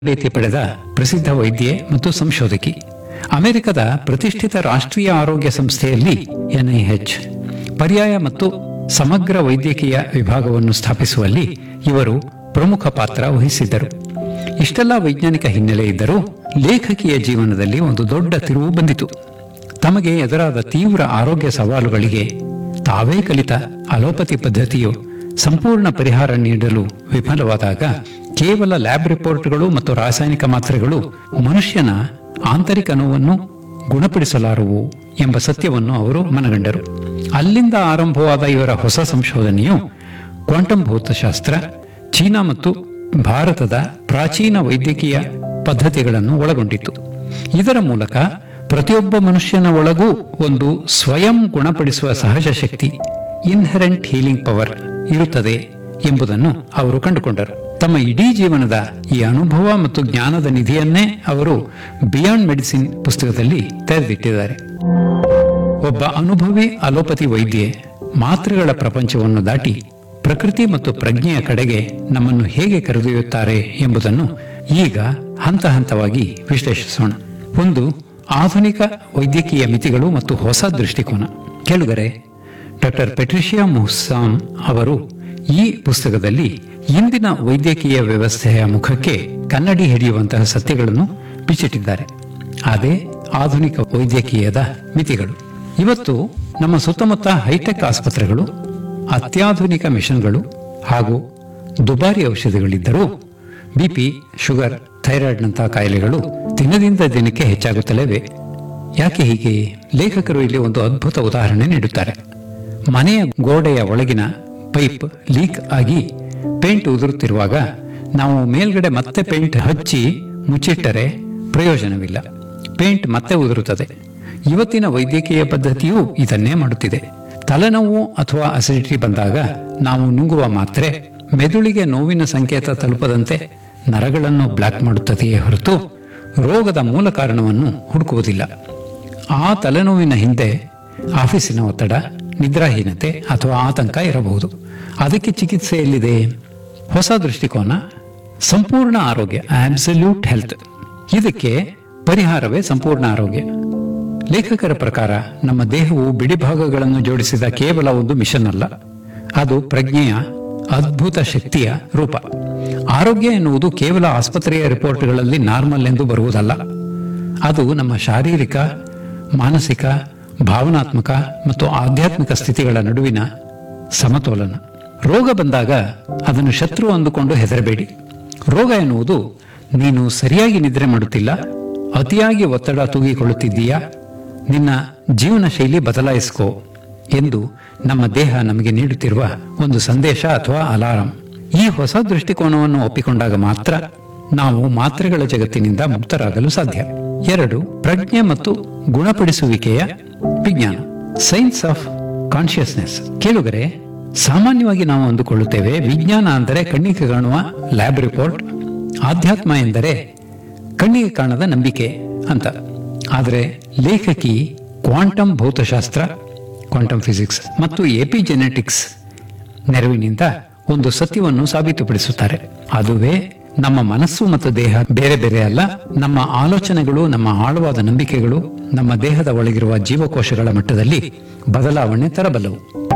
ತರಬೇತಿ ಪಡೆದ ಪ್ರಸಿದ್ಧ ವೈದ್ಯೆ ಮತ್ತು ಸಂಶೋಧಕಿ ಅಮೆರಿಕದ ಪ್ರತಿಷ್ಠಿತ ರಾಷ್ಟ್ರೀಯ ಆರೋಗ್ಯ ಸಂಸ್ಥೆಯಲ್ಲಿ ಎನ್ಐಎಚ್ ಪರ್ಯಾಯ ಮತ್ತು ಸಮಗ್ರ ವೈದ್ಯಕೀಯ ವಿಭಾಗವನ್ನು ಸ್ಥಾಪಿಸುವಲ್ಲಿ ಇವರು ಪ್ರಮುಖ ಪಾತ್ರ ವಹಿಸಿದ್ದರು ಇಷ್ಟೆಲ್ಲ ವೈಜ್ಞಾನಿಕ ಹಿನ್ನೆಲೆ ಇದ್ದರೂ ಲೇಖಕಿಯ ಜೀವನದಲ್ಲಿ ಒಂದು ದೊಡ್ಡ ತಿರುವು ಬಂದಿತು ತಮಗೆ ಎದುರಾದ ತೀವ್ರ ಆರೋಗ್ಯ ಸವಾಲುಗಳಿಗೆ ತಾವೇ ಕಲಿತ ಅಲೋಪತಿ ಪದ್ಧತಿಯು ಸಂಪೂರ್ಣ ಪರಿಹಾರ ನೀಡಲು ವಿಫಲವಾದಾಗ ಕೇವಲ ಲ್ಯಾಬ್ ರಿಪೋರ್ಟ್ಗಳು ಮತ್ತು ರಾಸಾಯನಿಕ ಮಾತ್ರೆಗಳು ಮನುಷ್ಯನ ಆಂತರಿಕ ನೋವನ್ನು ಗುಣಪಡಿಸಲಾರವು ಎಂಬ ಸತ್ಯವನ್ನು ಅವರು ಮನಗಂಡರು ಅಲ್ಲಿಂದ ಆರಂಭವಾದ ಇವರ ಹೊಸ ಸಂಶೋಧನೆಯು ಕ್ವಾಂಟಮ್ ಭೌತಶಾಸ್ತ್ರ ಚೀನಾ ಮತ್ತು ಭಾರತದ ಪ್ರಾಚೀನ ವೈದ್ಯಕೀಯ ಪದ್ಧತಿಗಳನ್ನು ಒಳಗೊಂಡಿತ್ತು ಇದರ ಮೂಲಕ ಪ್ರತಿಯೊಬ್ಬ ಮನುಷ್ಯನ ಒಳಗೂ ಒಂದು ಸ್ವಯಂ ಗುಣಪಡಿಸುವ ಸಹಜ ಶಕ್ತಿ ಇನ್ಹರೆಂಟ್ ಹೀಲಿಂಗ್ ಪವರ್ ಇರುತ್ತದೆ ಎಂಬುದನ್ನು ಅವರು ಕಂಡುಕೊಂಡರು ತಮ್ಮ ಇಡೀ ಜೀವನದ ಈ ಅನುಭವ ಮತ್ತು ಜ್ಞಾನದ ನಿಧಿಯನ್ನೇ ಅವರು ಬಿಯಾಂಡ್ ಮೆಡಿಸಿನ್ ಪುಸ್ತಕದಲ್ಲಿ ತೆರೆದಿಟ್ಟಿದ್ದಾರೆ ಒಬ್ಬ ಅನುಭವಿ ಅಲೋಪತಿ ವೈದ್ಯೆ ಮಾತ್ರೆಗಳ ಪ್ರಪಂಚವನ್ನು ದಾಟಿ ಪ್ರಕೃತಿ ಮತ್ತು ಪ್ರಜ್ಞೆಯ ಕಡೆಗೆ ನಮ್ಮನ್ನು ಹೇಗೆ ಕರೆದೊಯ್ಯುತ್ತಾರೆ ಎಂಬುದನ್ನು ಈಗ ಹಂತ ಹಂತವಾಗಿ ವಿಶ್ಲೇಷಿಸೋಣ ಒಂದು ಆಧುನಿಕ ವೈದ್ಯಕೀಯ ಮಿತಿಗಳು ಮತ್ತು ಹೊಸ ದೃಷ್ಟಿಕೋನ ಕೇಳುಗರೆ ಡಾಕ್ಟರ್ ಪೆಟ್ರಿಷಿಯಾ ಮುಹ್ಸಾಮ್ ಅವರು ಈ ಪುಸ್ತಕದಲ್ಲಿ ಇಂದಿನ ವೈದ್ಯಕೀಯ ವ್ಯವಸ್ಥೆಯ ಮುಖಕ್ಕೆ ಕನ್ನಡಿ ಹಿಡಿಯುವಂತಹ ಸತ್ಯಗಳನ್ನು ಬಿಚ್ಚಿಟ್ಟಿದ್ದಾರೆ ಅದೇ ಆಧುನಿಕ ವೈದ್ಯಕೀಯದ ಮಿತಿಗಳು ಇವತ್ತು ನಮ್ಮ ಸುತ್ತಮುತ್ತ ಹೈಟೆಕ್ ಆಸ್ಪತ್ರೆಗಳು ಅತ್ಯಾಧುನಿಕ ಮಿಷನ್ಗಳು ಹಾಗೂ ದುಬಾರಿ ಔಷಧಿಗಳಿದ್ದರೂ ಬಿಪಿ ಶುಗರ್ ಥೈರಾಯ್ಡ್ನಂತಹ ಕಾಯಿಲೆಗಳು ದಿನದಿಂದ ದಿನಕ್ಕೆ ಹೆಚ್ಚಾಗುತ್ತಲೇ ಇವೆ ಯಾಕೆ ಹೀಗೆ ಲೇಖಕರು ಇಲ್ಲಿ ಒಂದು ಅದ್ಭುತ ಉದಾಹರಣೆ ನೀಡುತ್ತಾರೆ ಮನೆಯ ಗೋಡೆಯ ಒಳಗಿನ ಪೈಪ್ ಲೀಕ್ ಆಗಿ ಪೇಂಟ್ ಉದುರುತ್ತಿರುವಾಗ ನಾವು ಮೇಲ್ಗಡೆ ಮತ್ತೆ ಪೇಂಟ್ ಹಚ್ಚಿ ಮುಚ್ಚಿಟ್ಟರೆ ಪ್ರಯೋಜನವಿಲ್ಲ ಪೇಂಟ್ ಮತ್ತೆ ಉದುರುತ್ತದೆ ಇವತ್ತಿನ ವೈದ್ಯಕೀಯ ಪದ್ಧತಿಯು ಇದನ್ನೇ ಮಾಡುತ್ತಿದೆ ತಲೆನೋವು ಅಥವಾ ಅಸಿಡಿಟಿ ಬಂದಾಗ ನಾವು ನುಂಗುವ ಮಾತ್ರೆ ಮೆದುಳಿಗೆ ನೋವಿನ ಸಂಕೇತ ತಲುಪದಂತೆ ನರಗಳನ್ನು ಬ್ಲಾಕ್ ಮಾಡುತ್ತದೆಯೇ ಹೊರತು ರೋಗದ ಮೂಲ ಕಾರಣವನ್ನು ಹುಡುಕುವುದಿಲ್ಲ ಆ ತಲೆನೋವಿನ ಹಿಂದೆ ಆಫೀಸಿನ ಒತ್ತಡ ನಿದ್ರಾಹೀನತೆ ಅಥವಾ ಆತಂಕ ಇರಬಹುದು ಅದಕ್ಕೆ ಚಿಕಿತ್ಸೆ ಎಲ್ಲಿದೆ ಹೊಸ ದೃಷ್ಟಿಕೋನ ಸಂಪೂರ್ಣ ಆರೋಗ್ಯ ಆಬ್ಸಲ್ಯೂಟ್ ಹೆಲ್ತ್ ಇದಕ್ಕೆ ಪರಿಹಾರವೇ ಸಂಪೂರ್ಣ ಆರೋಗ್ಯ ಲೇಖಕರ ಪ್ರಕಾರ ನಮ್ಮ ದೇಹವು ಬಿಡಿ ಭಾಗಗಳನ್ನು ಜೋಡಿಸಿದ ಕೇವಲ ಒಂದು ಮಿಷನ್ ಅಲ್ಲ ಅದು ಪ್ರಜ್ಞೆಯ ಅದ್ಭುತ ಶಕ್ತಿಯ ರೂಪ ಆರೋಗ್ಯ ಎನ್ನುವುದು ಕೇವಲ ಆಸ್ಪತ್ರೆಯ ರಿಪೋರ್ಟ್ಗಳಲ್ಲಿ ನಾರ್ಮಲ್ ಎಂದು ಬರುವುದಲ್ಲ ಅದು ನಮ್ಮ ಶಾರೀರಿಕ ಮಾನಸಿಕ ಭಾವನಾತ್ಮಕ ಮತ್ತು ಆಧ್ಯಾತ್ಮಿಕ ಸ್ಥಿತಿಗಳ ನಡುವಿನ ಸಮತೋಲನ ರೋಗ ಬಂದಾಗ ಅದನ್ನು ಶತ್ರು ಅಂದುಕೊಂಡು ಹೆದರಬೇಡಿ ರೋಗ ಎನ್ನುವುದು ನೀನು ಸರಿಯಾಗಿ ನಿದ್ರೆ ಮಾಡುತ್ತಿಲ್ಲ ಅತಿಯಾಗಿ ಒತ್ತಡ ತೂಗಿಕೊಳ್ಳುತ್ತಿದ್ದೀಯಾ ನಿನ್ನ ಜೀವನ ಶೈಲಿ ಬದಲಾಯಿಸ್ಕೋ ಎಂದು ನಮ್ಮ ದೇಹ ನಮಗೆ ನೀಡುತ್ತಿರುವ ಒಂದು ಸಂದೇಶ ಅಥವಾ ಅಲಾರಂ ಈ ಹೊಸ ದೃಷ್ಟಿಕೋನವನ್ನು ಒಪ್ಪಿಕೊಂಡಾಗ ಮಾತ್ರ ನಾವು ಮಾತ್ರೆಗಳ ಜಗತ್ತಿನಿಂದ ಮುಕ್ತರಾಗಲು ಸಾಧ್ಯ ಎರಡು ಪ್ರಜ್ಞೆ ಮತ್ತು ಗುಣಪಡಿಸುವಿಕೆಯ ವಿಜ್ಞಾನ ಸೈನ್ಸ್ ಆಫ್ ಕಾನ್ಶಿಯಸ್ನೆಸ್ ಕೇಳುಗರೆ ಸಾಮಾನ್ಯವಾಗಿ ನಾವು ಅಂದುಕೊಳ್ಳುತ್ತೇವೆ ವಿಜ್ಞಾನ ಅಂದರೆ ಕಣ್ಣಿಗೆ ಕಾಣುವ ಲ್ಯಾಬ್ ರಿಪೋರ್ಟ್ ಆಧ್ಯಾತ್ಮ ಎಂದರೆ ಕಣ್ಣಿಗೆ ಕಾಣದ ನಂಬಿಕೆ ಅಂತ ಆದರೆ ಲೇಖಕಿ ಕ್ವಾಂಟಮ್ ಭೌತಶಾಸ್ತ್ರ ಕ್ವಾಂಟಮ್ ಫಿಸಿಕ್ಸ್ ಮತ್ತು ಎಪಿಜೆನೆಟಿಕ್ಸ್ ನೆರವಿನಿಂದ ಒಂದು ಸತ್ಯವನ್ನು ಸಾಬೀತುಪಡಿಸುತ್ತಾರೆ ಅದುವೇ ನಮ್ಮ ಮನಸ್ಸು ಮತ್ತು ದೇಹ ಬೇರೆ ಬೇರೆ ಅಲ್ಲ ನಮ್ಮ ಆಲೋಚನೆಗಳು ನಮ್ಮ ಆಳವಾದ ನಂಬಿಕೆಗಳು ನಮ್ಮ ದೇಹದ ಒಳಗಿರುವ ಜೀವಕೋಶಗಳ ಮಟ್ಟದಲ್ಲಿ ಬದಲಾವಣೆ ತರಬಲ್ಲವು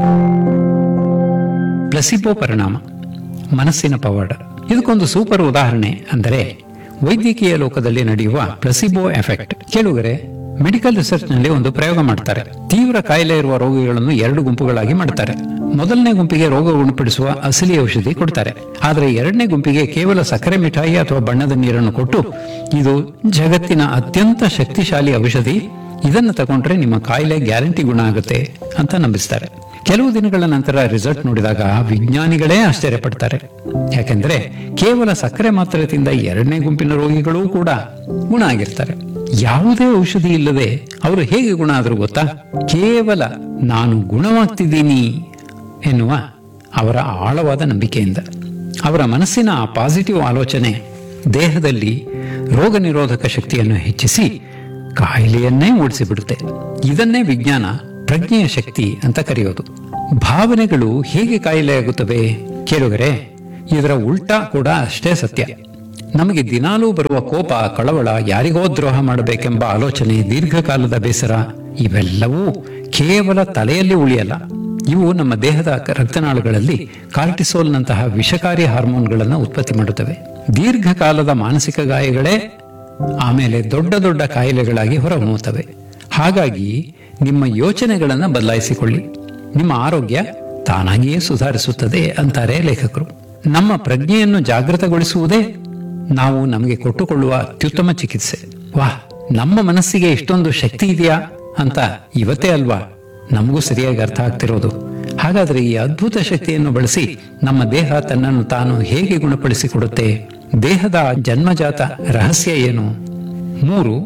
ಪ್ಲಸಿಬೋ ಪರಿಣಾಮ ಮನಸ್ಸಿನ ಪವಾಡ ಇದಕ್ಕೊಂದು ಸೂಪರ್ ಉದಾಹರಣೆ ಅಂದರೆ ವೈದ್ಯಕೀಯ ಲೋಕದಲ್ಲಿ ನಡೆಯುವ ಪ್ಲಸಿಬೋ ಎಫೆಕ್ಟ್ ಕೇಳುಗರೆ ಮೆಡಿಕಲ್ ರಿಸರ್ಚ್ ನಲ್ಲಿ ಒಂದು ಪ್ರಯೋಗ ಮಾಡ್ತಾರೆ ತೀವ್ರ ಕಾಯಿಲೆ ಇರುವ ರೋಗಿಗಳನ್ನು ಎರಡು ಗುಂಪುಗಳಾಗಿ ಮಾಡ್ತಾರೆ ಮೊದಲನೇ ಗುಂಪಿಗೆ ರೋಗ ಗುಣಪಡಿಸುವ ಅಸಲಿ ಔಷಧಿ ಕೊಡ್ತಾರೆ ಆದರೆ ಎರಡನೇ ಗುಂಪಿಗೆ ಕೇವಲ ಸಕ್ಕರೆ ಮಿಠಾಯಿ ಅಥವಾ ಬಣ್ಣದ ನೀರನ್ನು ಕೊಟ್ಟು ಇದು ಜಗತ್ತಿನ ಅತ್ಯಂತ ಶಕ್ತಿಶಾಲಿ ಔಷಧಿ ಇದನ್ನು ತಗೊಂಡ್ರೆ ನಿಮ್ಮ ಕಾಯಿಲೆ ಗ್ಯಾರಂಟಿ ಗುಣ ಆಗುತ್ತೆ ಅಂತ ನಂಬಿಸ್ತಾರೆ ಕೆಲವು ದಿನಗಳ ನಂತರ ರಿಸಲ್ಟ್ ನೋಡಿದಾಗ ವಿಜ್ಞಾನಿಗಳೇ ಆಶ್ಚರ್ಯಪಡ್ತಾರೆ ಯಾಕೆಂದ್ರೆ ಕೇವಲ ಸಕ್ಕರೆ ಮಾತ್ರೆ ತಿಂದ ಎರಡನೇ ಗುಂಪಿನ ರೋಗಿಗಳು ಕೂಡ ಗುಣ ಆಗಿರ್ತಾರೆ ಯಾವುದೇ ಔಷಧಿ ಇಲ್ಲದೆ ಅವರು ಹೇಗೆ ಗುಣ ಆದರೂ ಗೊತ್ತಾ ಕೇವಲ ನಾನು ಗುಣವಾಗ್ತಿದ್ದೀನಿ ಎನ್ನುವ ಅವರ ಆಳವಾದ ನಂಬಿಕೆಯಿಂದ ಅವರ ಮನಸ್ಸಿನ ಆ ಪಾಸಿಟಿವ್ ಆಲೋಚನೆ ದೇಹದಲ್ಲಿ ರೋಗ ನಿರೋಧಕ ಶಕ್ತಿಯನ್ನು ಹೆಚ್ಚಿಸಿ ಕಾಯಿಲೆಯನ್ನೇ ಓಡಿಸಿಬಿಡುತ್ತೆ ಇದನ್ನೇ ವಿಜ್ಞಾನ ಪ್ರಜ್ಞೆಯ ಶಕ್ತಿ ಅಂತ ಕರೆಯೋದು ಭಾವನೆಗಳು ಹೇಗೆ ಕಾಯಿಲೆಯಾಗುತ್ತವೆ ಕೇಳುಗರೆ ಇದರ ಉಲ್ಟಾ ಕೂಡ ಅಷ್ಟೇ ಸತ್ಯ ನಮಗೆ ದಿನಾಲೂ ಬರುವ ಕೋಪ ಕಳವಳ ಯಾರಿಗೋ ದ್ರೋಹ ಮಾಡಬೇಕೆಂಬ ಆಲೋಚನೆ ದೀರ್ಘಕಾಲದ ಬೇಸರ ಇವೆಲ್ಲವೂ ಕೇವಲ ತಲೆಯಲ್ಲಿ ಉಳಿಯಲ್ಲ ಇವು ನಮ್ಮ ದೇಹದ ರಕ್ತನಾಳಗಳಲ್ಲಿ ಕಾರ್ಟಿಸೋಲ್ನಂತಹ ವಿಷಕಾರಿ ಹಾರ್ಮೋನ್ಗಳನ್ನು ಉತ್ಪತ್ತಿ ಮಾಡುತ್ತವೆ ದೀರ್ಘಕಾಲದ ಮಾನಸಿಕ ಗಾಯಗಳೇ ಆಮೇಲೆ ದೊಡ್ಡ ದೊಡ್ಡ ಕಾಯಿಲೆಗಳಾಗಿ ಹೊರಹೊಮ್ಮುತ್ತವೆ ಹಾಗಾಗಿ ನಿಮ್ಮ ಯೋಚನೆಗಳನ್ನು ಬದಲಾಯಿಸಿಕೊಳ್ಳಿ ನಿಮ್ಮ ಆರೋಗ್ಯ ತಾನಾಗಿಯೇ ಸುಧಾರಿಸುತ್ತದೆ ಅಂತಾರೆ ಲೇಖಕರು ನಮ್ಮ ಪ್ರಜ್ಞೆಯನ್ನು ಜಾಗೃತಗೊಳಿಸುವುದೇ ನಾವು ನಮಗೆ ಕೊಟ್ಟುಕೊಳ್ಳುವ ಅತ್ಯುತ್ತಮ ಚಿಕಿತ್ಸೆ ವಾಹ್ ನಮ್ಮ ಮನಸ್ಸಿಗೆ ಇಷ್ಟೊಂದು ಶಕ್ತಿ ಇದೆಯಾ ಅಂತ ಇವತ್ತೇ ಅಲ್ವಾ ನಮಗೂ ಸರಿಯಾಗಿ ಅರ್ಥ ಆಗ್ತಿರೋದು ಹಾಗಾದ್ರೆ ಈ ಅದ್ಭುತ ಶಕ್ತಿಯನ್ನು ಬಳಸಿ ನಮ್ಮ ದೇಹ ತನ್ನನ್ನು ತಾನು ಹೇಗೆ ಗುಣಪಡಿಸಿಕೊಡುತ್ತೆ ದೇಹದ ಜನ್ಮಜಾತ ರಹಸ್ಯ ಏನು ಮೂರು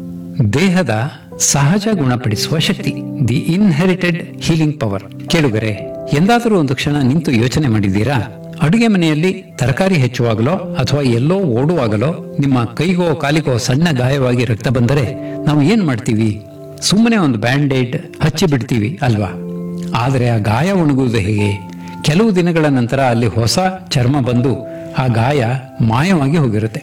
ದೇಹದ ಸಹಜ ಗುಣಪಡಿಸುವ ಶಕ್ತಿ ದಿ ಇನ್ಹೆರಿಟೆಡ್ ಹೀಲಿಂಗ್ ಪವರ್ ಕೇಳುಗರೆ ಎಂದಾದರೂ ಒಂದು ಕ್ಷಣ ನಿಂತು ಯೋಚನೆ ಮಾಡಿದ್ದೀರಾ ಅಡುಗೆ ಮನೆಯಲ್ಲಿ ತರಕಾರಿ ಹೆಚ್ಚುವಾಗಲೋ ಅಥವಾ ಎಲ್ಲೋ ಓಡುವಾಗಲೋ ನಿಮ್ಮ ಕೈಗೋ ಕಾಲಿಗೋ ಸಣ್ಣ ಗಾಯವಾಗಿ ರಕ್ತ ಬಂದರೆ ನಾವು ಏನ್ ಮಾಡ್ತೀವಿ ಸುಮ್ಮನೆ ಒಂದು ಬ್ಯಾಂಡೇಡ್ ಹಚ್ಚಿ ಬಿಡ್ತೀವಿ ಅಲ್ವಾ ಆದರೆ ಆ ಗಾಯ ಒಣಗುವುದು ಹೇಗೆ ಕೆಲವು ದಿನಗಳ ನಂತರ ಅಲ್ಲಿ ಹೊಸ ಚರ್ಮ ಬಂದು ಆ ಗಾಯ ಮಾಯವಾಗಿ ಹೋಗಿರುತ್ತೆ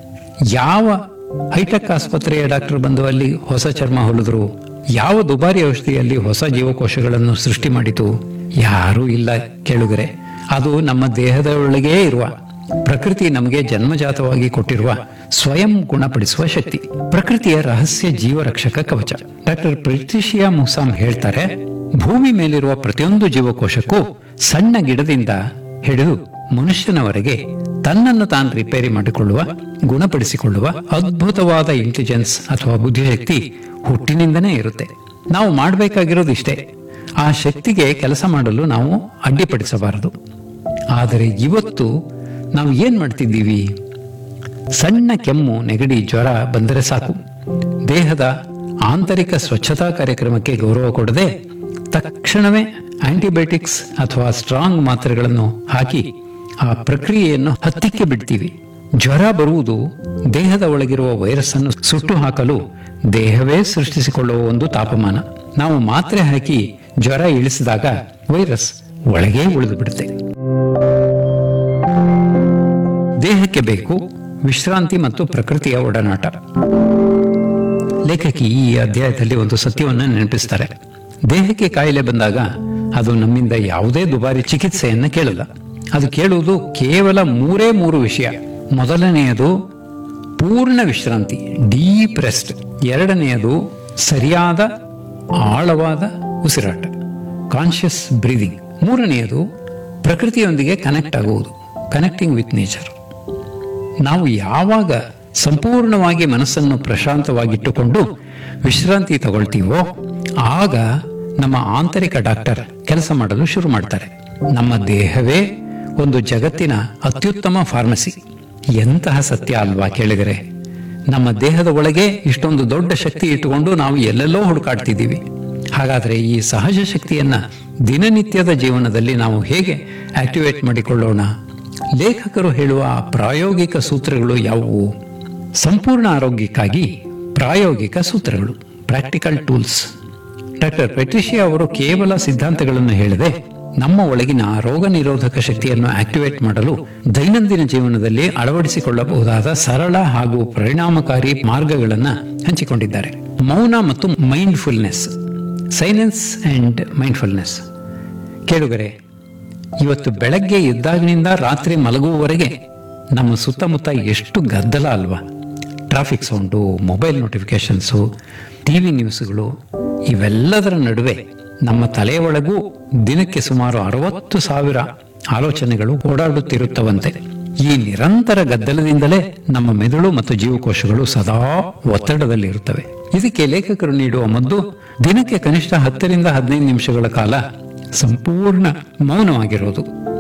ಯಾವ ಹೈಟೆಕ್ ಆಸ್ಪತ್ರೆಯ ಡಾಕ್ಟರ್ ಬಂದು ಅಲ್ಲಿ ಹೊಸ ಚರ್ಮ ಹೊಲಿದ್ರು ಯಾವ ದುಬಾರಿ ಔಷಧಿಯಲ್ಲಿ ಹೊಸ ಜೀವಕೋಶಗಳನ್ನು ಸೃಷ್ಟಿ ಮಾಡಿತು ಯಾರೂ ಇಲ್ಲ ಕೇಳುಗರೆ ಅದು ನಮ್ಮ ದೇಹದ ಒಳಗೇ ಇರುವ ಪ್ರಕೃತಿ ನಮಗೆ ಜನ್ಮಜಾತವಾಗಿ ಕೊಟ್ಟಿರುವ ಸ್ವಯಂ ಗುಣಪಡಿಸುವ ಶಕ್ತಿ ಪ್ರಕೃತಿಯ ರಹಸ್ಯ ಜೀವರಕ್ಷಕ ಕವಚ ಡಾಕ್ಟರ್ ಪ್ರಿಟಿಷಿಯಾ ಮುಸಾಮ್ ಹೇಳ್ತಾರೆ ಭೂಮಿ ಮೇಲಿರುವ ಪ್ರತಿಯೊಂದು ಜೀವಕೋಶಕ್ಕೂ ಸಣ್ಣ ಗಿಡದಿಂದ ಹಿಡಿದು ಮನುಷ್ಯನವರೆಗೆ ತನ್ನನ್ನು ತಾನು ರಿಪೇರಿ ಮಾಡಿಕೊಳ್ಳುವ ಗುಣಪಡಿಸಿಕೊಳ್ಳುವ ಅದ್ಭುತವಾದ ಇಂಟೆಲಿಜೆನ್ಸ್ ಅಥವಾ ಬುದ್ಧಿಶಕ್ತಿ ಹುಟ್ಟಿನಿಂದನೇ ಇರುತ್ತೆ ನಾವು ಮಾಡಬೇಕಾಗಿರೋದು ಇಷ್ಟೇ ಆ ಶಕ್ತಿಗೆ ಕೆಲಸ ಮಾಡಲು ನಾವು ಅಡ್ಡಿಪಡಿಸಬಾರದು ಆದರೆ ಇವತ್ತು ನಾವು ಏನ್ ಮಾಡ್ತಿದ್ದೀವಿ ಸಣ್ಣ ಕೆಮ್ಮು ನೆಗಡಿ ಜ್ವರ ಬಂದರೆ ಸಾಕು ದೇಹದ ಆಂತರಿಕ ಸ್ವಚ್ಛತಾ ಕಾರ್ಯಕ್ರಮಕ್ಕೆ ಗೌರವ ಕೊಡದೆ ತಕ್ಷಣವೇ ಆಂಟಿಬಯೋಟಿಕ್ಸ್ ಅಥವಾ ಸ್ಟ್ರಾಂಗ್ ಮಾತ್ರೆಗಳನ್ನು ಹಾಕಿ ಆ ಪ್ರಕ್ರಿಯೆಯನ್ನು ಹತ್ತಿಕ್ಕೆ ಬಿಡ್ತೀವಿ ಜ್ವರ ಬರುವುದು ದೇಹದ ಒಳಗಿರುವ ವೈರಸ್ ಅನ್ನು ಸುಟ್ಟು ಹಾಕಲು ದೇಹವೇ ಸೃಷ್ಟಿಸಿಕೊಳ್ಳುವ ಒಂದು ತಾಪಮಾನ ನಾವು ಮಾತ್ರೆ ಹಾಕಿ ಜ್ವರ ಇಳಿಸಿದಾಗ ವೈರಸ್ ಒಳಗೇ ಉಳಿದು ಬಿಡುತ್ತೆ ದೇಹಕ್ಕೆ ಬೇಕು ವಿಶ್ರಾಂತಿ ಮತ್ತು ಪ್ರಕೃತಿಯ ಒಡನಾಟ ಲೇಖಕಿ ಈ ಅಧ್ಯಾಯದಲ್ಲಿ ಒಂದು ಸತ್ಯವನ್ನು ನೆನಪಿಸ್ತಾರೆ ದೇಹಕ್ಕೆ ಕಾಯಿಲೆ ಬಂದಾಗ ಅದು ನಮ್ಮಿಂದ ಯಾವುದೇ ದುಬಾರಿ ಚಿಕಿತ್ಸೆಯನ್ನ ಕೇಳಲ್ಲ ಅದು ಕೇಳುವುದು ಕೇವಲ ಮೂರೇ ಮೂರು ವಿಷಯ ಮೊದಲನೆಯದು ಪೂರ್ಣ ವಿಶ್ರಾಂತಿ ಡೀಪ್ ರೆಸ್ಟ್ ಎರಡನೆಯದು ಸರಿಯಾದ ಆಳವಾದ ಉಸಿರಾಟ ಕಾನ್ಷಿಯಸ್ ಬ್ರೀದಿಂಗ್ ಮೂರನೆಯದು ಪ್ರಕೃತಿಯೊಂದಿಗೆ ಕನೆಕ್ಟ್ ಆಗುವುದು ಕನೆಕ್ಟಿಂಗ್ ವಿತ್ ನೇಚರ್ ನಾವು ಯಾವಾಗ ಸಂಪೂರ್ಣವಾಗಿ ಮನಸ್ಸನ್ನು ಪ್ರಶಾಂತವಾಗಿಟ್ಟುಕೊಂಡು ವಿಶ್ರಾಂತಿ ತಗೊಳ್ತೀವೋ ಆಗ ನಮ್ಮ ಆಂತರಿಕ ಡಾಕ್ಟರ್ ಕೆಲಸ ಮಾಡಲು ಶುರು ಮಾಡ್ತಾರೆ ನಮ್ಮ ದೇಹವೇ ಒಂದು ಜಗತ್ತಿನ ಅತ್ಯುತ್ತಮ ಫಾರ್ಮಸಿ ಎಂತಹ ಸತ್ಯ ಅಲ್ವಾ ಕೇಳಿದರೆ ನಮ್ಮ ದೇಹದ ಒಳಗೆ ಇಷ್ಟೊಂದು ದೊಡ್ಡ ಶಕ್ತಿ ಇಟ್ಟುಕೊಂಡು ನಾವು ಎಲ್ಲೆಲ್ಲೋ ಹುಡುಕಾಡ್ತಿದ್ದೀವಿ ಹಾಗಾದರೆ ಈ ಸಹಜ ಶಕ್ತಿಯನ್ನ ದಿನನಿತ್ಯದ ಜೀವನದಲ್ಲಿ ನಾವು ಹೇಗೆ ಆಕ್ಟಿವೇಟ್ ಮಾಡಿಕೊಳ್ಳೋಣ ಲೇಖಕರು ಹೇಳುವ ಪ್ರಾಯೋಗಿಕ ಸೂತ್ರಗಳು ಯಾವುವು ಸಂಪೂರ್ಣ ಆರೋಗ್ಯಕ್ಕಾಗಿ ಪ್ರಾಯೋಗಿಕ ಸೂತ್ರಗಳು ಪ್ರಾಕ್ಟಿಕಲ್ ಟೂಲ್ಸ್ ಡಾಕ್ಟರ್ ಪೆಟ್ರಿಷಿಯಾ ಅವರು ಕೇವಲ ಸಿದ್ಧಾಂತಗಳನ್ನು ಹೇಳದೆ ನಮ್ಮ ಒಳಗಿನ ರೋಗ ನಿರೋಧಕ ಶಕ್ತಿಯನ್ನು ಆಕ್ಟಿವೇಟ್ ಮಾಡಲು ದೈನಂದಿನ ಜೀವನದಲ್ಲಿ ಅಳವಡಿಸಿಕೊಳ್ಳಬಹುದಾದ ಸರಳ ಹಾಗೂ ಪರಿಣಾಮಕಾರಿ ಮಾರ್ಗಗಳನ್ನು ಹಂಚಿಕೊಂಡಿದ್ದಾರೆ ಮೌನ ಮತ್ತು ಮೈಂಡ್ಫುಲ್ನೆಸ್ ಸೈಲೆನ್ಸ್ ಅಂಡ್ ಮೈಂಡ್ಫುಲ್ನೆಸ್ ಕೇಳುಗರೆ ಇವತ್ತು ಬೆಳಗ್ಗೆ ಎದ್ದಾಗಿನಿಂದ ರಾತ್ರಿ ಮಲಗುವವರೆಗೆ ನಮ್ಮ ಸುತ್ತಮುತ್ತ ಎಷ್ಟು ಗದ್ದಲ ಅಲ್ವಾ traffic sound mobile notifications TV ನ್ಯೂಸ್ಗಳು ಇವೆಲ್ಲದರ ನಡುವೆ ನಮ್ಮ ತಲೆಯ ಒಳಗೂ ದಿನಕ್ಕೆ ಸುಮಾರು ಅರವತ್ತು ಸಾವಿರ ಆಲೋಚನೆಗಳು ಓಡಾಡುತ್ತಿರುತ್ತವಂತೆ ಈ ನಿರಂತರ ಗದ್ದಲದಿಂದಲೇ ನಮ್ಮ ಮೆದುಳು ಮತ್ತು ಜೀವಕೋಶಗಳು ಸದಾ ಒತ್ತಡದಲ್ಲಿರುತ್ತವೆ ಇದಕ್ಕೆ ಲೇಖಕರು ನೀಡುವ ಮದ್ದು ದಿನಕ್ಕೆ ಕನಿಷ್ಠ ಹತ್ತರಿಂದ ಹದಿನೈದು ನಿಮಿಷಗಳ ಕಾಲ ಸಂಪೂರ್ಣ ಮೌನವಾಗಿರೋದು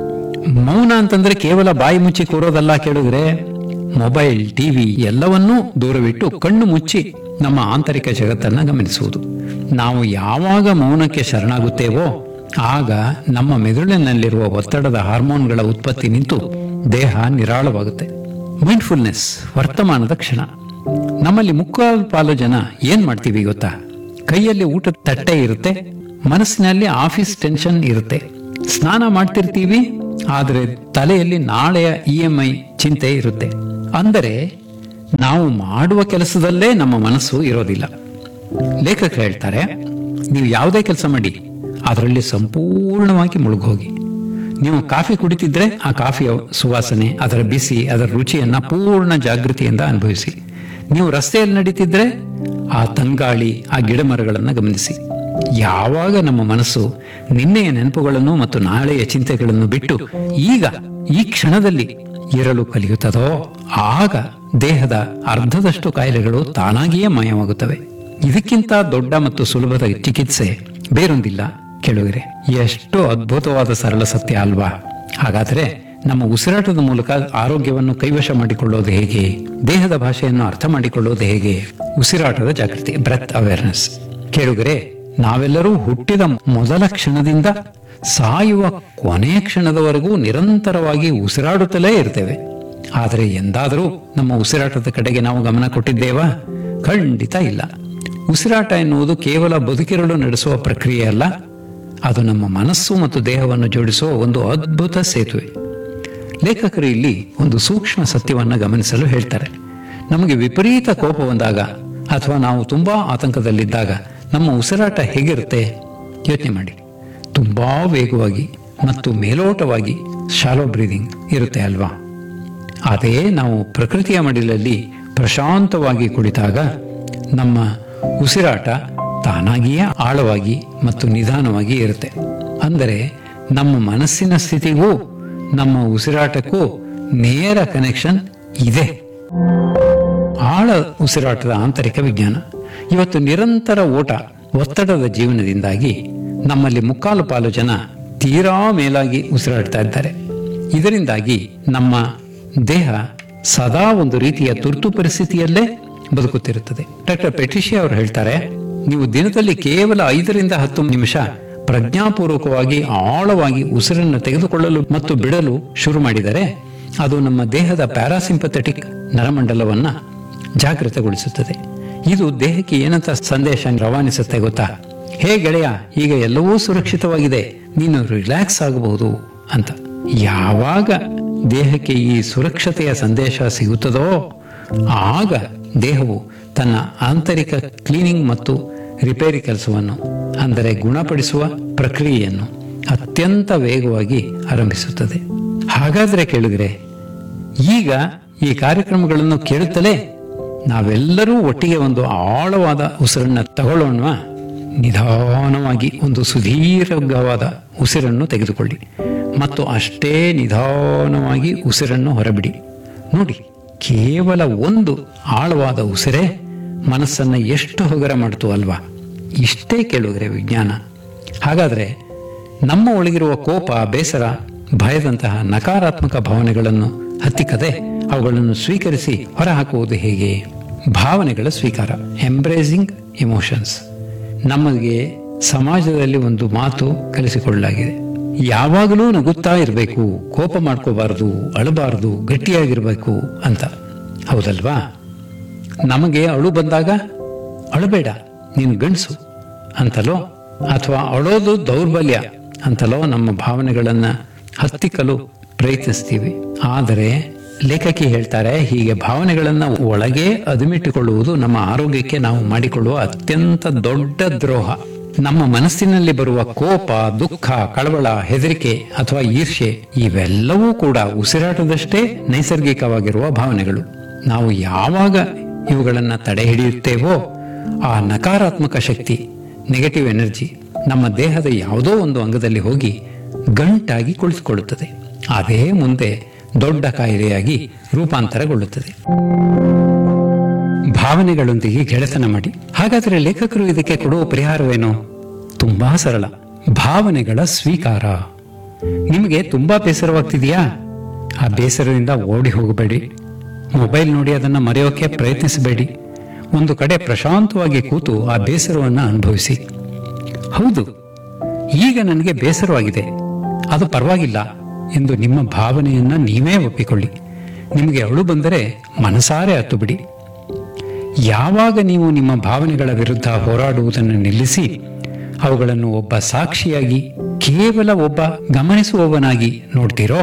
ಮೌನ ಅಂತಂದ್ರೆ ಕೇವಲ ಬಾಯಿ ಮುಚ್ಚಿ ಕೂರೋದಲ್ಲ ಕೇಳಿದ್ರೆ ಮೊಬೈಲ್ ಟಿವಿ ಎಲ್ಲವನ್ನೂ ದೂರವಿಟ್ಟು ಕಣ್ಣು ಮುಚ್ಚಿ ನಮ್ಮ ಆಂತರಿಕ ಜಗತ್ತನ್ನ ಗಮನಿಸುವುದು ನಾವು ಯಾವಾಗ ಮೌನಕ್ಕೆ ಶರಣಾಗುತ್ತೇವೋ ಆಗ ನಮ್ಮ ಮೆದುಳಿನಲ್ಲಿರುವ ಒತ್ತಡದ ಹಾರ್ಮೋನ್ಗಳ ಉತ್ಪತ್ತಿ ನಿಂತು ದೇಹ ನಿರಾಳವಾಗುತ್ತೆ ಮೈಂಡ್ಫುಲ್ನೆಸ್ ವರ್ತಮಾನದ ಕ್ಷಣ ನಮ್ಮಲ್ಲಿ ಮುಕ್ಕಾಲು ಪಾಲು ಜನ ಏನ್ ಮಾಡ್ತೀವಿ ಗೊತ್ತಾ ಕೈಯಲ್ಲಿ ಊಟದ ತಟ್ಟೆ ಇರುತ್ತೆ ಮನಸ್ಸಿನಲ್ಲಿ ಆಫೀಸ್ ಟೆನ್ಷನ್ ಇರುತ್ತೆ ಸ್ನಾನ ಮಾಡ್ತಿರ್ತೀವಿ ಆದರೆ ತಲೆಯಲ್ಲಿ ನಾಳೆಯ ಇ ಎಂ ಐ ಚಿಂತೆ ಇರುತ್ತೆ ಅಂದರೆ ನಾವು ಮಾಡುವ ಕೆಲಸದಲ್ಲೇ ನಮ್ಮ ಮನಸ್ಸು ಇರೋದಿಲ್ಲ ಲೇಖಕರು ಹೇಳ್ತಾರೆ ನೀವು ಯಾವುದೇ ಕೆಲಸ ಮಾಡಿ ಅದರಲ್ಲಿ ಸಂಪೂರ್ಣವಾಗಿ ಮುಳುಗೋಗಿ ನೀವು ಕಾಫಿ ಕುಡಿತಿದ್ರೆ ಆ ಕಾಫಿಯ ಸುವಾಸನೆ ಅದರ ಬಿಸಿ ಅದರ ರುಚಿಯನ್ನ ಪೂರ್ಣ ಜಾಗೃತಿಯಿಂದ ಅನುಭವಿಸಿ ನೀವು ರಸ್ತೆಯಲ್ಲಿ ನಡೀತಿದ್ರೆ ಆ ತಂಗಾಳಿ ಆ ಗಿಡ ಮರಗಳನ್ನು ಗಮನಿಸಿ ಯಾವಾಗ ನಮ್ಮ ಮನಸ್ಸು ನಿನ್ನೆಯ ನೆನಪುಗಳನ್ನು ಮತ್ತು ನಾಳೆಯ ಚಿಂತೆಗಳನ್ನು ಬಿಟ್ಟು ಈಗ ಈ ಕ್ಷಣದಲ್ಲಿ ಇರಲು ಕಲಿಯುತ್ತದೋ ಆಗ ದೇಹದ ಅರ್ಧದಷ್ಟು ಕಾಯಿಲೆಗಳು ತಾನಾಗಿಯೇ ಮಾಯವಾಗುತ್ತವೆ ಇದಕ್ಕಿಂತ ದೊಡ್ಡ ಮತ್ತು ಸುಲಭದ ಚಿಕಿತ್ಸೆ ಬೇರೊಂದಿಲ್ಲ ಕೇಳುವಿರೆ ಎಷ್ಟು ಅದ್ಭುತವಾದ ಸರಳ ಸತ್ಯ ಅಲ್ವಾ ಹಾಗಾದರೆ ನಮ್ಮ ಉಸಿರಾಟದ ಮೂಲಕ ಆರೋಗ್ಯವನ್ನು ಕೈವಶ ಮಾಡಿಕೊಳ್ಳೋದು ಹೇಗೆ ದೇಹದ ಭಾಷೆಯನ್ನು ಅರ್ಥ ಮಾಡಿಕೊಳ್ಳೋದು ಹೇಗೆ ಉಸಿರಾಟದ ಜಾಗೃತಿ ಬ್ರೆತ್ ಅವೇರ್ನೆಸ್ ಕೇಳುಗರೆ ನಾವೆಲ್ಲರೂ ಹುಟ್ಟಿದ ಮೊದಲ ಕ್ಷಣದಿಂದ ಸಾಯುವ ಕೊನೆಯ ಕ್ಷಣದವರೆಗೂ ನಿರಂತರವಾಗಿ ಉಸಿರಾಡುತ್ತಲೇ ಇರ್ತೇವೆ ಆದರೆ ಎಂದಾದರೂ ನಮ್ಮ ಉಸಿರಾಟದ ಕಡೆಗೆ ನಾವು ಗಮನ ಕೊಟ್ಟಿದ್ದೇವಾ ಖಂಡಿತ ಇಲ್ಲ ಉಸಿರಾಟ ಎನ್ನುವುದು ಕೇವಲ ಬದುಕಿರಲು ನಡೆಸುವ ಪ್ರಕ್ರಿಯೆ ಅಲ್ಲ ಅದು ನಮ್ಮ ಮನಸ್ಸು ಮತ್ತು ದೇಹವನ್ನು ಜೋಡಿಸುವ ಒಂದು ಅದ್ಭುತ ಸೇತುವೆ ಲೇಖಕರು ಇಲ್ಲಿ ಒಂದು ಸೂಕ್ಷ್ಮ ಸತ್ಯವನ್ನು ಗಮನಿಸಲು ಹೇಳ್ತಾರೆ ನಮಗೆ ವಿಪರೀತ ಕೋಪ ಬಂದಾಗ ಅಥವಾ ನಾವು ತುಂಬಾ ಆತಂಕದಲ್ಲಿದ್ದಾಗ ನಮ್ಮ ಉಸಿರಾಟ ಹೇಗಿರುತ್ತೆ ಯೋಚನೆ ಮಾಡಿ ತುಂಬಾ ವೇಗವಾಗಿ ಮತ್ತು ಮೇಲೋಟವಾಗಿ ಶಾಲೋ ಬ್ರೀದಿಂಗ್ ಇರುತ್ತೆ ಅಲ್ವಾ ಅದೇ ನಾವು ಪ್ರಕೃತಿಯ ಮಡಿಲಲ್ಲಿ ಪ್ರಶಾಂತವಾಗಿ ಕುಳಿತಾಗ ನಮ್ಮ ಉಸಿರಾಟ ತಾನಾಗಿಯೇ ಆಳವಾಗಿ ಮತ್ತು ನಿಧಾನವಾಗಿ ಇರುತ್ತೆ ಅಂದರೆ ನಮ್ಮ ಮನಸ್ಸಿನ ಸ್ಥಿತಿಗೂ ನಮ್ಮ ಉಸಿರಾಟಕ್ಕೂ ನೇರ ಕನೆಕ್ಷನ್ ಇದೆ ಆಳ ಉಸಿರಾಟದ ಆಂತರಿಕ ವಿಜ್ಞಾನ ಇವತ್ತು ನಿರಂತರ ಓಟ ಒತ್ತಡದ ಜೀವನದಿಂದಾಗಿ ನಮ್ಮಲ್ಲಿ ಮುಕ್ಕಾಲು ಪಾಲು ಜನ ತೀರಾ ಮೇಲಾಗಿ ಉಸಿರಾಡ್ತಾ ಇದ್ದಾರೆ ಇದರಿಂದಾಗಿ ನಮ್ಮ ದೇಹ ಸದಾ ಒಂದು ರೀತಿಯ ತುರ್ತು ಪರಿಸ್ಥಿತಿಯಲ್ಲೇ ಬದುಕುತ್ತಿರುತ್ತದೆ ಡಾಕ್ಟರ್ ಪೆಟಿಷಿ ಅವರು ಹೇಳ್ತಾರೆ ನೀವು ದಿನದಲ್ಲಿ ಕೇವಲ ಐದರಿಂದ ಹತ್ತು ನಿಮಿಷ ಪ್ರಜ್ಞಾಪೂರ್ವಕವಾಗಿ ಆಳವಾಗಿ ಉಸಿರನ್ನು ತೆಗೆದುಕೊಳ್ಳಲು ಮತ್ತು ಬಿಡಲು ಶುರು ಮಾಡಿದರೆ ಅದು ನಮ್ಮ ದೇಹದ ಪ್ಯಾರಾಸಿಂಪಥೆಟಿಕ್ ನರಮಂಡಲವನ್ನ ಜಾಗೃತಗೊಳಿಸುತ್ತದೆ ಇದು ದೇಹಕ್ಕೆ ಏನಂತ ಸಂದೇಶ ರವಾನಿಸುತ್ತೆ ಗೊತ್ತಾ ಹೇ ಗೆಳೆಯ ಈಗ ಎಲ್ಲವೂ ಸುರಕ್ಷಿತವಾಗಿದೆ ನೀನು ರಿಲ್ಯಾಕ್ಸ್ ಆಗಬಹುದು ಅಂತ ಯಾವಾಗ ದೇಹಕ್ಕೆ ಈ ಸುರಕ್ಷತೆಯ ಸಂದೇಶ ಸಿಗುತ್ತದೋ ಆಗ ದೇಹವು ತನ್ನ ಆಂತರಿಕ ಕ್ಲೀನಿಂಗ್ ಮತ್ತು ರಿಪೇರಿ ಕೆಲಸವನ್ನು ಅಂದರೆ ಗುಣಪಡಿಸುವ ಪ್ರಕ್ರಿಯೆಯನ್ನು ಅತ್ಯಂತ ವೇಗವಾಗಿ ಆರಂಭಿಸುತ್ತದೆ ಹಾಗಾದ್ರೆ ಕೇಳಿದ್ರೆ ಈಗ ಈ ಕಾರ್ಯಕ್ರಮಗಳನ್ನು ಕೇಳುತ್ತಲೇ ನಾವೆಲ್ಲರೂ ಒಟ್ಟಿಗೆ ಒಂದು ಆಳವಾದ ಉಸಿರನ್ನ ತಗೊಳ್ಳೋಣ ನಿಧಾನವಾಗಿ ಒಂದು ಸುದೀರ್ಘವಾದ ಉಸಿರನ್ನು ತೆಗೆದುಕೊಳ್ಳಿ ಮತ್ತು ಅಷ್ಟೇ ನಿಧಾನವಾಗಿ ಉಸಿರನ್ನು ಹೊರಬಿಡಿ ನೋಡಿ ಕೇವಲ ಒಂದು ಆಳವಾದ ಉಸಿರೇ ಮನಸ್ಸನ್ನ ಎಷ್ಟು ಹೊಗರ ಮಾಡ್ತು ಅಲ್ವಾ ಇಷ್ಟೇ ಕೇಳುಗರೆ ವಿಜ್ಞಾನ ಹಾಗಾದ್ರೆ ನಮ್ಮ ಒಳಗಿರುವ ಕೋಪ ಬೇಸರ ಭಯದಂತಹ ನಕಾರಾತ್ಮಕ ಭಾವನೆಗಳನ್ನು ಹತ್ತಿಕ್ಕದೆ ಅವುಗಳನ್ನು ಸ್ವೀಕರಿಸಿ ಹೊರಹಾಕುವುದು ಹೇಗೆ ಭಾವನೆಗಳ ಸ್ವೀಕಾರ ಎಂಬ್ರೇಸಿಂಗ್ ಇಮೋಷನ್ಸ್ ನಮಗೆ ಸಮಾಜದಲ್ಲಿ ಒಂದು ಮಾತು ಕಲಿಸಿಕೊಳ್ಳಲಾಗಿದೆ ಯಾವಾಗಲೂ ನಗುತ್ತಾ ಇರಬೇಕು ಕೋಪ ಮಾಡ್ಕೋಬಾರದು ಅಳಬಾರದು ಗಟ್ಟಿಯಾಗಿರ್ಬೇಕು ಅಂತ ಹೌದಲ್ವಾ ನಮಗೆ ಅಳು ಬಂದಾಗ ಅಳಬೇಡ ನೀನು ಗಂಡಸು ಅಂತಲೋ ಅಥವಾ ಅಳೋದು ದೌರ್ಬಲ್ಯ ಅಂತಲೋ ನಮ್ಮ ಭಾವನೆಗಳನ್ನ ಹತ್ತಿಕ್ಕಲು ಪ್ರಯತ್ನಿಸ್ತೀವಿ ಆದರೆ ಲೇಖಕಿ ಹೇಳ್ತಾರೆ ಹೀಗೆ ಭಾವನೆಗಳನ್ನ ಒಳಗೆ ಅದುಮಿಟ್ಟುಕೊಳ್ಳುವುದು ನಮ್ಮ ಆರೋಗ್ಯಕ್ಕೆ ನಾವು ಮಾಡಿಕೊಳ್ಳುವ ಅತ್ಯಂತ ದೊಡ್ಡ ದ್ರೋಹ ನಮ್ಮ ಮನಸ್ಸಿನಲ್ಲಿ ಬರುವ ಕೋಪ ದುಃಖ ಕಳವಳ ಹೆದರಿಕೆ ಅಥವಾ ಈರ್ಷೆ ಇವೆಲ್ಲವೂ ಕೂಡ ಉಸಿರಾಟದಷ್ಟೇ ನೈಸರ್ಗಿಕವಾಗಿರುವ ಭಾವನೆಗಳು ನಾವು ಯಾವಾಗ ಇವುಗಳನ್ನ ತಡೆ ಹಿಡಿಯುತ್ತೇವೋ ಆ ನಕಾರಾತ್ಮಕ ಶಕ್ತಿ ನೆಗೆಟಿವ್ ಎನರ್ಜಿ ನಮ್ಮ ದೇಹದ ಯಾವುದೋ ಒಂದು ಅಂಗದಲ್ಲಿ ಹೋಗಿ ಗಂಟಾಗಿ ಕುಳಿತುಕೊಳ್ಳುತ್ತದೆ ಅದೇ ಮುಂದೆ ದೊಡ್ಡ ಕಾಯಿಲೆಯಾಗಿ ರೂಪಾಂತರಗೊಳ್ಳುತ್ತದೆ ಭಾವನೆಗಳೊಂದಿಗೆ ಗೆಳೆತನ ಮಾಡಿ ಹಾಗಾದರೆ ಲೇಖಕರು ಇದಕ್ಕೆ ಕೊಡುವ ಪರಿಹಾರವೇನು ತುಂಬಾ ಸರಳ ಭಾವನೆಗಳ ಸ್ವೀಕಾರ ನಿಮಗೆ ತುಂಬಾ ಬೇಸರವಾಗ್ತಿದೆಯಾ ಆ ಬೇಸರದಿಂದ ಓಡಿ ಹೋಗಬೇಡಿ ಮೊಬೈಲ್ ನೋಡಿ ಅದನ್ನು ಮರೆಯೋಕೆ ಪ್ರಯತ್ನಿಸಬೇಡಿ ಒಂದು ಕಡೆ ಪ್ರಶಾಂತವಾಗಿ ಕೂತು ಆ ಬೇಸರವನ್ನು ಅನುಭವಿಸಿ ಹೌದು ಈಗ ನನಗೆ ಬೇಸರವಾಗಿದೆ ಅದು ಪರವಾಗಿಲ್ಲ ಎಂದು ನಿಮ್ಮ ಭಾವನೆಯನ್ನ ನೀವೇ ಒಪ್ಪಿಕೊಳ್ಳಿ ನಿಮಗೆ ಅಳು ಬಂದರೆ ಮನಸಾರೆ ಹತ್ತು ಬಿಡಿ ಯಾವಾಗ ನೀವು ನಿಮ್ಮ ಭಾವನೆಗಳ ವಿರುದ್ಧ ಹೋರಾಡುವುದನ್ನು ನಿಲ್ಲಿಸಿ ಅವುಗಳನ್ನು ಒಬ್ಬ ಸಾಕ್ಷಿಯಾಗಿ ಕೇವಲ ಒಬ್ಬ ಗಮನಿಸುವವನಾಗಿ ನೋಡ್ತೀರೋ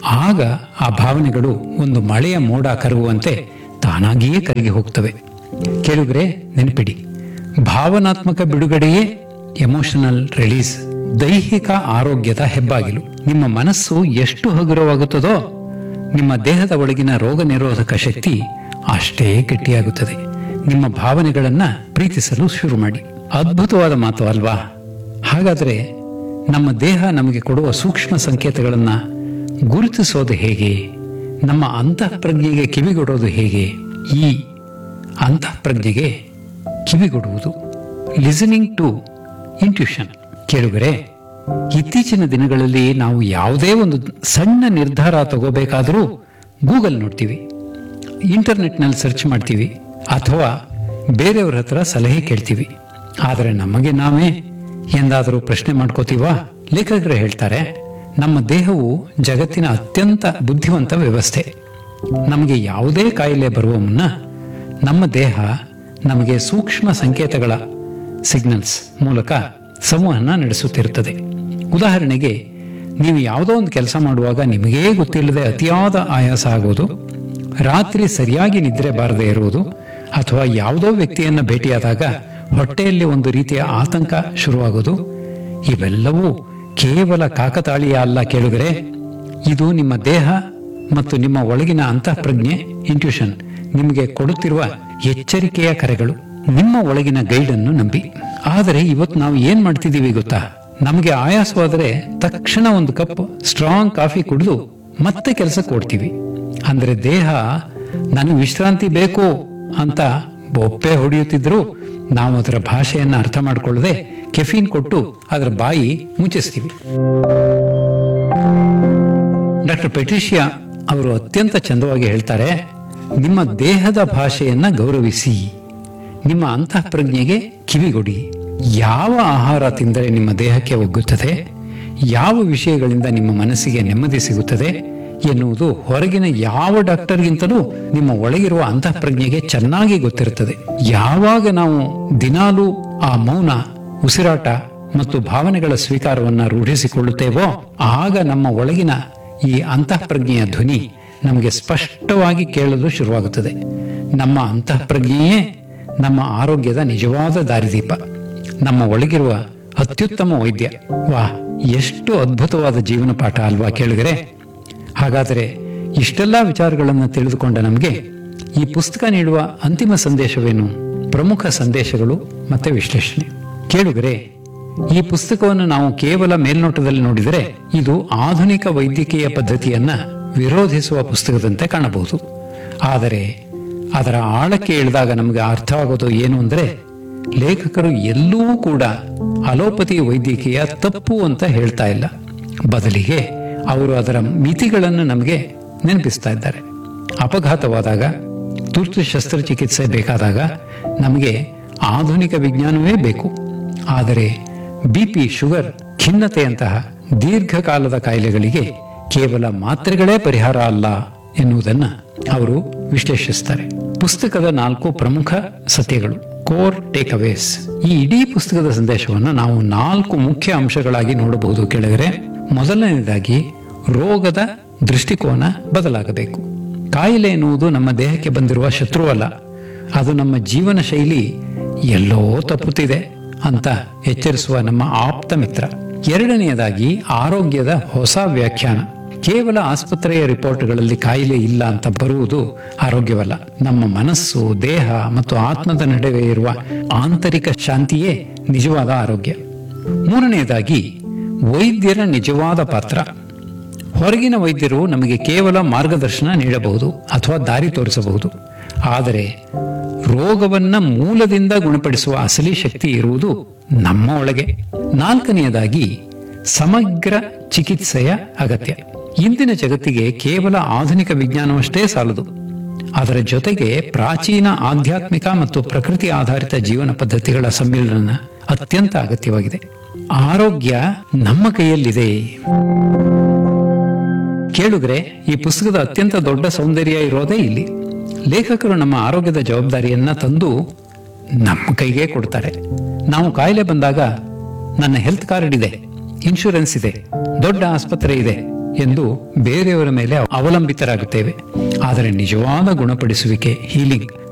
ಆಗ ಆ ಭಾವನೆಗಳು ಒಂದು ಮಳೆಯ ಮೋಡ ಕರಗುವಂತೆ ತಾನಾಗಿಯೇ ಕರಗಿ ಹೋಗ್ತವೆ ಕೇಳುಗರೆ ನೆನಪಿಡಿ ಭಾವನಾತ್ಮಕ ಬಿಡುಗಡೆಯೇ ಎಮೋಷನಲ್ ರಿಲೀಸ್ ದೈಹಿಕ ಆರೋಗ್ಯದ ಹೆಬ್ಬಾಗಿಲು ನಿಮ್ಮ ಮನಸ್ಸು ಎಷ್ಟು ಹಗುರವಾಗುತ್ತದೋ ನಿಮ್ಮ ದೇಹದ ಒಳಗಿನ ರೋಗ ನಿರೋಧಕ ಶಕ್ತಿ ಅಷ್ಟೇ ಗಟ್ಟಿಯಾಗುತ್ತದೆ ನಿಮ್ಮ ಭಾವನೆಗಳನ್ನ ಪ್ರೀತಿಸಲು ಶುರು ಮಾಡಿ ಅದ್ಭುತವಾದ ಮಾತು ಅಲ್ವಾ ಹಾಗಾದರೆ ನಮ್ಮ ದೇಹ ನಮಗೆ ಕೊಡುವ ಸೂಕ್ಷ್ಮ ಸಂಕೇತಗಳನ್ನ ಗುರುತಿಸೋದು ಹೇಗೆ ನಮ್ಮ ಅಂತಃಪ್ರಜ್ಞೆಗೆ ಕಿವಿಗೊಡೋದು ಹೇಗೆ ಈ ಅಂತಃಪ್ರಜ್ಞೆಗೆ ಕಿವಿಗೊಡುವುದು ಲಿಸನಿಂಗ್ ಟು ಇಂಟ್ಯೂಷನ್ ಕೇಳುಗರೆ ಇತ್ತೀಚಿನ ದಿನಗಳಲ್ಲಿ ನಾವು ಯಾವುದೇ ಒಂದು ಸಣ್ಣ ನಿರ್ಧಾರ ತಗೋಬೇಕಾದರೂ ಗೂಗಲ್ ನೋಡ್ತೀವಿ ಇಂಟರ್ನೆಟ್ನಲ್ಲಿ ಸರ್ಚ್ ಮಾಡ್ತೀವಿ ಅಥವಾ ಬೇರೆಯವ್ರ ಹತ್ರ ಸಲಹೆ ಕೇಳ್ತೀವಿ ಆದರೆ ನಮಗೆ ನಾವೇ ಎಂದಾದರೂ ಪ್ರಶ್ನೆ ಮಾಡ್ಕೋತೀವಾ ಲೇಖಕರು ಹೇಳ್ತಾರೆ ನಮ್ಮ ದೇಹವು ಜಗತ್ತಿನ ಅತ್ಯಂತ ಬುದ್ಧಿವಂತ ವ್ಯವಸ್ಥೆ ನಮಗೆ ಯಾವುದೇ ಕಾಯಿಲೆ ಬರುವ ಮುನ್ನ ನಮ್ಮ ದೇಹ ನಮಗೆ ಸೂಕ್ಷ್ಮ ಸಂಕೇತಗಳ ಸಿಗ್ನಲ್ಸ್ ಮೂಲಕ ಸಂವಹನ ನಡೆಸುತ್ತಿರುತ್ತದೆ ಉದಾಹರಣೆಗೆ ನೀವು ಯಾವುದೋ ಒಂದು ಕೆಲಸ ಮಾಡುವಾಗ ನಿಮಗೇ ಗೊತ್ತಿಲ್ಲದೆ ಅತಿಯಾದ ಆಯಾಸ ಆಗೋದು ರಾತ್ರಿ ಸರಿಯಾಗಿ ನಿದ್ರೆ ಬಾರದೇ ಇರುವುದು ಅಥವಾ ಯಾವುದೋ ವ್ಯಕ್ತಿಯನ್ನ ಭೇಟಿಯಾದಾಗ ಹೊಟ್ಟೆಯಲ್ಲಿ ಒಂದು ರೀತಿಯ ಆತಂಕ ಶುರುವಾಗೋದು ಇವೆಲ್ಲವೂ ಕೇವಲ ಕಾಕತಾಳೀಯ ಅಲ್ಲ ಕೇಳಿದರೆ ಇದು ನಿಮ್ಮ ದೇಹ ಮತ್ತು ನಿಮ್ಮ ಒಳಗಿನ ಅಂತಃಪ್ರಜ್ಞೆ ಇಂಟ್ಯೂಷನ್ ನಿಮಗೆ ಕೊಡುತ್ತಿರುವ ಎಚ್ಚರಿಕೆಯ ಕರೆಗಳು ನಿಮ್ಮ ಒಳಗಿನ ಗೈಡ್ ಅನ್ನು ನಂಬಿ ಆದರೆ ಇವತ್ತು ನಾವು ಏನ್ ಮಾಡ್ತಿದ್ದೀವಿ ಗೊತ್ತಾ ನಮಗೆ ಆಯಾಸವಾದರೆ ತಕ್ಷಣ ಒಂದು ಕಪ್ ಸ್ಟ್ರಾಂಗ್ ಕಾಫಿ ಕುಡಿದು ಮತ್ತೆ ಕೆಲಸಕ್ಕೆ ಕೊಡ್ತೀವಿ ಅಂದ್ರೆ ದೇಹ ನನಗೆ ವಿಶ್ರಾಂತಿ ಬೇಕು ಅಂತ ಬೊಪ್ಪೆ ಹೊಡೆಯುತ್ತಿದ್ರು ನಾವು ಅದರ ಭಾಷೆಯನ್ನ ಅರ್ಥ ಮಾಡ್ಕೊಳ್ಳದೆ ಕೆಫೀನ್ ಕೊಟ್ಟು ಅದರ ಬಾಯಿ ಮುಚ್ಚಿಸ್ತೀವಿ ಡಾಕ್ಟರ್ ಪೆಟ್ರಿಷಿಯಾ ಅವರು ಅತ್ಯಂತ ಚಂದವಾಗಿ ಹೇಳ್ತಾರೆ ನಿಮ್ಮ ದೇಹದ ಭಾಷೆಯನ್ನ ಗೌರವಿಸಿ ನಿಮ್ಮ ಅಂತಃಪ್ರಜ್ಞೆಗೆ ಕಿವಿಗೊಡಿ ಯಾವ ಆಹಾರ ತಿಂದರೆ ನಿಮ್ಮ ದೇಹಕ್ಕೆ ಒಗ್ಗುತ್ತದೆ ಯಾವ ವಿಷಯಗಳಿಂದ ನಿಮ್ಮ ಮನಸ್ಸಿಗೆ ನೆಮ್ಮದಿ ಸಿಗುತ್ತದೆ ಎನ್ನುವುದು ಹೊರಗಿನ ಯಾವ ಡಾಕ್ಟರ್ಗಿಂತಲೂ ನಿಮ್ಮ ಒಳಗಿರುವ ಅಂತಃಪ್ರಜ್ಞೆಗೆ ಚೆನ್ನಾಗಿ ಗೊತ್ತಿರುತ್ತದೆ ಯಾವಾಗ ನಾವು ದಿನಾಲೂ ಆ ಮೌನ ಉಸಿರಾಟ ಮತ್ತು ಭಾವನೆಗಳ ಸ್ವೀಕಾರವನ್ನ ರೂಢಿಸಿಕೊಳ್ಳುತ್ತೇವೋ ಆಗ ನಮ್ಮ ಒಳಗಿನ ಈ ಅಂತಃಪ್ರಜ್ಞೆಯ ಧ್ವನಿ ನಮಗೆ ಸ್ಪಷ್ಟವಾಗಿ ಕೇಳಲು ಶುರುವಾಗುತ್ತದೆ ನಮ್ಮ ಅಂತಃಪ್ರಜ್ಞೆಯೇ ನಮ್ಮ ಆರೋಗ್ಯದ ನಿಜವಾದ ದಾರಿದೀಪ ನಮ್ಮ ಒಳಗಿರುವ ಅತ್ಯುತ್ತಮ ವೈದ್ಯ ವಾ ಎಷ್ಟು ಅದ್ಭುತವಾದ ಜೀವನ ಪಾಠ ಅಲ್ವಾ ಕೇಳಿದರೆ ಹಾಗಾದರೆ ಇಷ್ಟೆಲ್ಲ ವಿಚಾರಗಳನ್ನು ತಿಳಿದುಕೊಂಡ ನಮಗೆ ಈ ಪುಸ್ತಕ ನೀಡುವ ಅಂತಿಮ ಸಂದೇಶವೇನು ಪ್ರಮುಖ ಸಂದೇಶಗಳು ಮತ್ತೆ ವಿಶ್ಲೇಷಣೆ ಕೇಳುಗರೆ ಈ ಪುಸ್ತಕವನ್ನು ನಾವು ಕೇವಲ ಮೇಲ್ನೋಟದಲ್ಲಿ ನೋಡಿದರೆ ಇದು ಆಧುನಿಕ ವೈದ್ಯಕೀಯ ಪದ್ಧತಿಯನ್ನ ವಿರೋಧಿಸುವ ಪುಸ್ತಕದಂತೆ ಕಾಣಬಹುದು ಆದರೆ ಅದರ ಆಳಕ್ಕೆ ಇಳಿದಾಗ ನಮಗೆ ಅರ್ಥವಾಗೋದು ಏನು ಅಂದರೆ ಲೇಖಕರು ಎಲ್ಲೂ ಕೂಡ ಅಲೋಪತಿ ವೈದ್ಯಕೀಯ ತಪ್ಪು ಅಂತ ಹೇಳ್ತಾ ಇಲ್ಲ ಬದಲಿಗೆ ಅವರು ಅದರ ಮಿತಿಗಳನ್ನು ನಮಗೆ ನೆನಪಿಸ್ತಾ ಇದ್ದಾರೆ ಅಪಘಾತವಾದಾಗ ತುರ್ತು ಶಸ್ತ್ರಚಿಕಿತ್ಸೆ ಬೇಕಾದಾಗ ನಮಗೆ ಆಧುನಿಕ ವಿಜ್ಞಾನವೇ ಬೇಕು ಆದರೆ ಬಿಪಿ ಶುಗರ್ ಖಿನ್ನತೆಯಂತಹ ದೀರ್ಘಕಾಲದ ಕಾಯಿಲೆಗಳಿಗೆ ಕೇವಲ ಮಾತ್ರೆಗಳೇ ಪರಿಹಾರ ಅಲ್ಲ ಎನ್ನುವುದನ್ನ ಅವರು ವಿಶ್ಲೇಷಿಸ್ತಾರೆ ಪುಸ್ತಕದ ನಾಲ್ಕು ಪ್ರಮುಖ ಸತ್ಯಗಳು ಕೋರ್ ಟೇಕ್ ಅವೇಸ್ ಈ ಇಡೀ ಪುಸ್ತಕದ ಸಂದೇಶವನ್ನು ನಾವು ನಾಲ್ಕು ಮುಖ್ಯ ಅಂಶಗಳಾಗಿ ನೋಡಬಹುದು ಕೆಳಗರೆ ಮೊದಲನೇದಾಗಿ ರೋಗದ ದೃಷ್ಟಿಕೋನ ಬದಲಾಗಬೇಕು ಕಾಯಿಲೆ ಎನ್ನುವುದು ನಮ್ಮ ದೇಹಕ್ಕೆ ಬಂದಿರುವ ಶತ್ರುವಲ್ಲ ಅದು ನಮ್ಮ ಜೀವನ ಶೈಲಿ ಎಲ್ಲೋ ತಪ್ಪುತ್ತಿದೆ ಅಂತ ಎಚ್ಚರಿಸುವ ನಮ್ಮ ಆಪ್ತ ಮಿತ್ರ ಎರಡನೆಯದಾಗಿ ಆರೋಗ್ಯದ ಹೊಸ ವ್ಯಾಖ್ಯಾನ ಕೇವಲ ಆಸ್ಪತ್ರೆಯ ರಿಪೋರ್ಟ್ಗಳಲ್ಲಿ ಕಾಯಿಲೆ ಇಲ್ಲ ಅಂತ ಬರುವುದು ಆರೋಗ್ಯವಲ್ಲ ನಮ್ಮ ಮನಸ್ಸು ದೇಹ ಮತ್ತು ಆತ್ಮದ ನಡುವೆ ಇರುವ ಆಂತರಿಕ ಶಾಂತಿಯೇ ನಿಜವಾದ ಆರೋಗ್ಯ ಮೂರನೆಯದಾಗಿ ವೈದ್ಯರ ನಿಜವಾದ ಪಾತ್ರ ಹೊರಗಿನ ವೈದ್ಯರು ನಮಗೆ ಕೇವಲ ಮಾರ್ಗದರ್ಶನ ನೀಡಬಹುದು ಅಥವಾ ದಾರಿ ತೋರಿಸಬಹುದು ಆದರೆ ರೋಗವನ್ನ ಮೂಲದಿಂದ ಗುಣಪಡಿಸುವ ಅಸಲಿ ಶಕ್ತಿ ಇರುವುದು ನಮ್ಮ ಒಳಗೆ ನಾಲ್ಕನೆಯದಾಗಿ ಸಮಗ್ರ ಚಿಕಿತ್ಸೆಯ ಅಗತ್ಯ ಇಂದಿನ ಜಗತ್ತಿಗೆ ಕೇವಲ ಆಧುನಿಕ ವಿಜ್ಞಾನವಷ್ಟೇ ಸಾಲದು ಅದರ ಜೊತೆಗೆ ಪ್ರಾಚೀನ ಆಧ್ಯಾತ್ಮಿಕ ಮತ್ತು ಪ್ರಕೃತಿ ಆಧಾರಿತ ಜೀವನ ಪದ್ಧತಿಗಳ ಸಮ್ಮಿಲನ ಅತ್ಯಂತ ಅಗತ್ಯವಾಗಿದೆ ಆರೋಗ್ಯ ನಮ್ಮ ಕೈಯಲ್ಲಿದೆ ಕೇಳುಗರೆ ಈ ಪುಸ್ತಕದ ಅತ್ಯಂತ ದೊಡ್ಡ ಸೌಂದರ್ಯ ಇರೋದೇ ಇಲ್ಲಿ ಲೇಖಕರು ನಮ್ಮ ಆರೋಗ್ಯದ ಜವಾಬ್ದಾರಿಯನ್ನ ತಂದು ನಮ್ಮ ಕೈಗೆ ಕೊಡ್ತಾರೆ ನಾವು ಕಾಯಿಲೆ ಬಂದಾಗ ನನ್ನ ಹೆಲ್ತ್ ಕಾರ್ಡ್ ಇದೆ ಇನ್ಶೂರೆನ್ಸ್ ಇದೆ ದೊಡ್ಡ ಆಸ್ಪತ್ರೆ ಇದೆ ಎಂದು ಬೇರೆಯವರ ಮೇಲೆ ಅವಲಂಬಿತರಾಗುತ್ತೇವೆ ಆದರೆ ನಿಜವಾದ ಗುಣಪಡಿಸುವಿಕೆ ಹೀಲಿಂಗ್